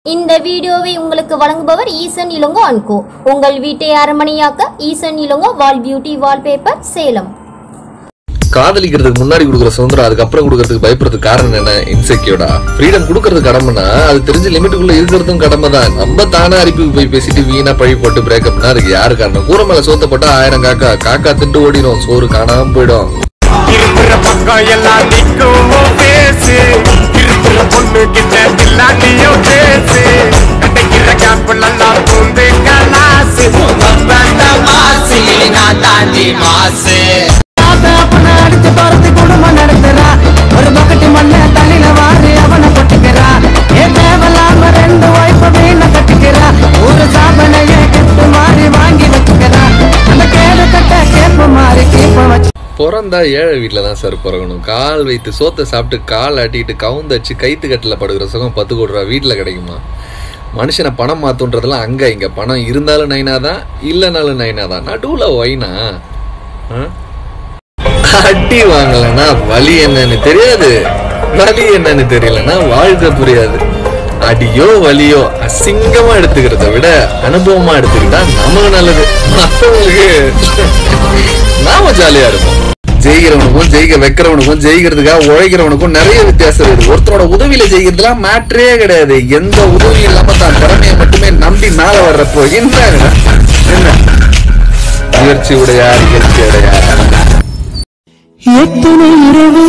இந்த வீடியோவை உங்களுக்கு வழங்குபவர் ஈசன் இளங்கோ அன்கோ உங்கள் வீட்டை அரமனையாக்க Easan Ilango wall beauty wallpaper Salem காதலிக்கிறதுக்கு முன்னாடி கொடுக்குற சுதந்திரம் அதுக்கப்புறம் கொடுக்கறதுக்கு பயப்படுறதுக்கு காரணம் என்ன இன்செக்யூர்டா ஃப்ரீடம் கொடுக்கறது கடமைனா அது தெரிஞ்ச லிமிட்டுக்குள்ள இருக்கிறதும் கடமை தான் நம்ம தானே அரிப்புக்கு போய் பேசிட்டு வீணா பழி போட்டு பிரேக்கப்னா அதுக்கு யாரு காரணம் கூரை மேல சோத்த போட்டா ஆயிரம் காக்கா காக்கா திண்டு ஓடிடும் சோறு காணாம போயிடும் இருக்கிற பக்கம் எல்லாம் நிக்கும் பேசு இருக்கிற பொண்ணு கிட்ட இல்லாட்டியும் பேசு கிடைக்கிற கேப்பிள் எல்லாம் பூந்து கலாசு வந்த மாசு நான் தாண்டி மாசு அப்பனை அடிச்சு துரத்து குடும்பம் நடத்துறா ஒரு பக்கெட்டு மண்ண தலையில வாரி அவனை கொட்டுக்கிறா ஏ தேவையில்லாம ரெண்டு வாய்ப்ப வீண கட்டிக்கிறா ஒரு சாபனைய கெட்டு மாறி வாங்கி வச்சுக்கிறா அந்த கேடு கட்ட கேப்ப மாறி கேப்ப வச்சு பிறந்தா ஏழை வீட்டில் தான் சார் பிறக்கணும் கால் வைத்து சோத்தை சாப்பிட்டு கால் ஆட்டிட்டு கவுந்தச்சு கைத்து கட்டில் படுக்கிற சுகம் பத்து கோடி ரூபா வீட்டில் கிடைக்குமா மனுஷனை பணம் மாத்துன்றதெல்லாம் அங்கே இங்கே பணம் இருந்தாலும் நைனா தான் இல்லைனாலும் நைனா தான் நடுவில் ஒயினா ஆ? அடி வாங்கலைன்னா வலி என்னன்னு தெரியாது வலி என்னன்னு தெரியலன்னா வாழ்க்கை புரியாது அடியோ வலியோ அசிங்கமா எடுத்துக்கிறத விட அனுபவமா எடுத்துக்கிட்டா நமக்கு நல்லது மற்றவங்களுக்கு நாம ஜாலியா இருப்போம் ஜெயிக்கிறவனுக்கும் ஜெயிக்க வைக்கிறவனுக்கும் ஜெயிக்கிறதுக்காக உழைக்கிறவனுக்கும் நிறைய வித்தியாசம் இருக்குது ஒருத்தரோட உதவியில ஜெயிக்கிறதுலாம் மேட்ரே கிடையாது எந்த உதவியும் இல்லாம தான் திறமையை மட்டுமே நம்பி மேல வர்றப்போ என்ன என்ன முயற்சி உடையார் இயற்கை உடையார் எத்தனை இரவு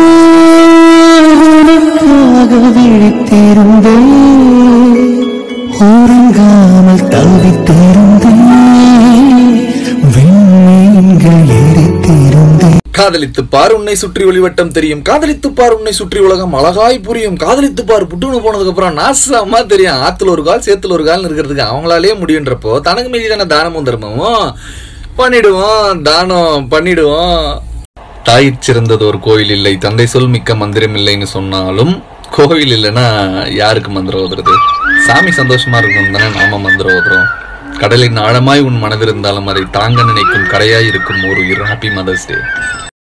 உனக்காக விழித்திருந்தேன் உறங்காமல் தவித்திருந்தேன் விண்மீன்கள் எரித்திருந்தேன் காதலித்து பார் உன்னை சுற்றி ஒளிவட்டம் தெரியும் காதலித்து பார் உன்னை சுற்றி உலகம் அழகாய் புரியும் காதலித்து பார் புட்டுன்னு போனதுக்கு அப்புறம் நாசமா தெரியும் ஆத்துல ஒரு கால் சேத்துல ஒரு கால் இருக்கிறதுக்கு அவங்களாலே முடியுன்றப்போ தனக்கு மீறி தானே தானமும் தர்மமும் பண்ணிடுவோம் தானம் பண்ணிடுவோம் தாய் சிறந்தது ஒரு கோயில் இல்லை தந்தை சொல் மிக்க மந்திரம் இல்லைன்னு சொன்னாலும் கோவில் இல்லைன்னா யாருக்கு மந்திரம் ஓதுறது சாமி சந்தோஷமா இருக்கணும் தானே நாம மந்திரம் ஓதுறோம் கடலின் ஆழமாய் உன் மனதிருந்தாலும் அதை தாங்க நினைக்கும் கரையாய் இருக்கும் ஒரு உயிர் ஹாப்பி மதர்ஸ் டே